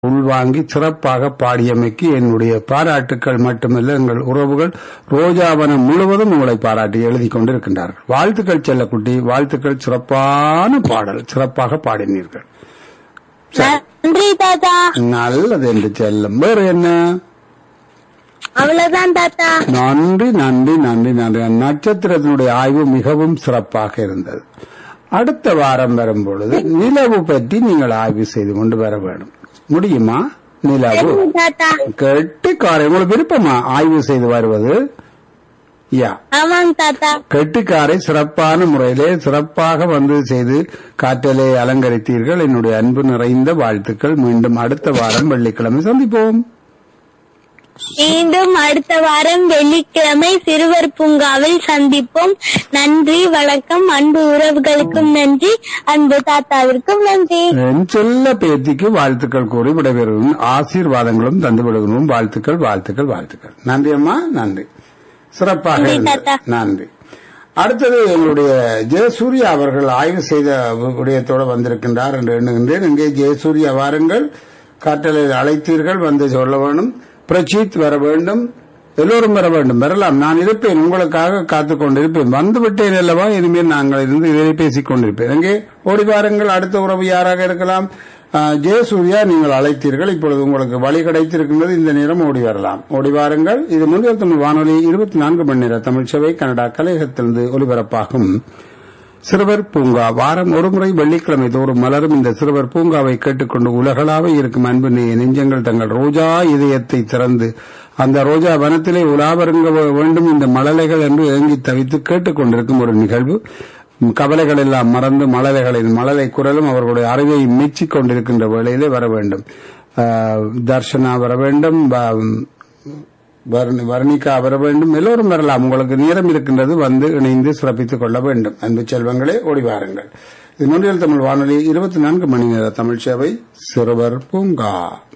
உள்வாங்கி சிறப்பாக பாடியமைக்கு என்னுடைய பாராட்டுக்கள் மட்டுமல்ல எங்கள் உறவுகள் ரோஜாவனம் முழுவதும் உங்களை பாராட்டி எழுதி கொண்டிருக்கின்றார்கள் வாழ்த்துக்கள் செல்லக்குட்டி வாழ்த்துக்கள் சிறப்பான பாடல் சிறப்பாக பாடினீர்கள் நன்றி தாத்தா நல்லது என்று செல்லும் வேறு என்ன அவ்வளவுதான் தாத்தா நன்றி நன்றி நன்றி நன்றி நட்சத்திரத்தினுடைய ஆய்வு மிகவும் சிறப்பாக இருந்தது அடுத்த வாரம் வரும்பொழுது நிலவு பற்றி நீங்கள் ஆய்வு செய்து கொண்டு வர வேண்டும் முடியுமா நிலவு சரிங்க தாத்தா கெட்டிக்காரை உங்களுக்கு விருப்பமா ஆய்வு செய்து வருவது யா ஆமாங்க தாத்தா கெட்டிக்காரை சிறப்பான முறையிலே சிறப்பாக வந்து செய்து காற்றலை அலங்கரித்தீர்கள் என்னுடைய அன்பு நிறைந்த வாழ்த்துக்கள் மீண்டும் அடுத்த வாரம் வெள்ளிக்கிழமை சந்திப்போம் மீண்டும் அடுத்த வாரம் வெள்ளிக்கிழமை சிறுவர் பூங்காவில் சந்திப்போம் நன்றி வணக்கம் அன்பு உறவுகளுக்கும் நன்றி அன்பு தாத்தாவிற்கும் நன்றி என் செல்ல பேத்திக்கு வாழ்த்துக்கள் கூறி விடைபெறுவோம் ஆசீர்வாதங்களும் தந்து விடுகிறோம் வாழ்த்துக்கள் வாழ்த்துக்கள் வாழ்த்துக்கள் நன்றி அம்மா நன்றி சிறப்பாக நன்றி, இருந்தது. தாத்தா. நன்றி அடுத்தது எங்களுடைய ஜெயசூர்யா அவர்கள் ஆய்வு செய்த விடயத்தோடு வந்திருக்கின்றார் என்று எண்ணுகின்றேன் இங்கே ஜெயசூர்யா வாருங்கள் காற்றலில் அழைத்தீர்கள் வந்து சொல்ல வேண்டும் பிரச்சித் வர வேண்டும் எல்லோரும் வர வேண்டும் வரலாம் நான் இருப்பேன் உங்களுக்காக காத்துக் கொண்டிருப்பேன் வந்து விட்டேன் அல்லவா இனிமேல் நாங்கள் இருந்து இதை பேசிக் கொண்டிருப்பேன் எங்கே ஓடி வாருங்கள் அடுத்த உறவு யாராக இருக்கலாம் ஆ, ஜெயசூர்யா நீங்கள் அழைத்தீர்கள் இப்பொழுது உங்களுக்கு வழி கிடைத்திருக்கின்றது இந்த நேரம் ஓடி வரலாம் ஓடி வாருங்கள் இது முன்னில் தமிழ் வானொலி இருபத்தி நான்கு மணி நேர தமிழ் சேவை கனடா கலையகத்திலிருந்து ஒலிபரப்பாகும் சிறுவர் பூங்கா வாரம் ஒருமுறை வெள்ளிக்கிழமை தோறும் மலரும் இந்த சிறுவர் பூங்காவை கேட்டுக்கொண்டு உலகளாக இருக்கும் அன்பு நெ- நெஞ்சங்கள் தங்கள் ரோஜா இதயத்தை திறந்து அந்த ரோஜா வனத்திலே உலாவருங்க வேண்டும் இந்த மழலைகள் என்று ஏங்கி தவித்து கேட்டுக்கொண்டிருக்கும் ஒரு நிகழ்வு ம், கவலைகள் எல்லாம் மறந்து மழலைகளின் மழலை குரலும் அவர்களுடைய அறிவை மெச்சிக் கொண்டிருக்கின்ற வேளையிலே வர வேண்டும் ஆ, தர்ஷனா வர வேண்டும் ப- வர்ணி- வர்ணிகா வர வேண்டும் எல்லோரும் வரலாம் உங்களுக்கு நேரம் இருக்கின்றது வந்து இணைந்து சிறப்பித்துக் கொள்ள வேண்டும் அன்பு செல்வங்களே ஓடி வாருங்கள் இது முன்னில் தமிழ் வானொலி இருபத்தி நான்கு மணி நேர தமிழ் சேவை சிறுவர் பூங்கா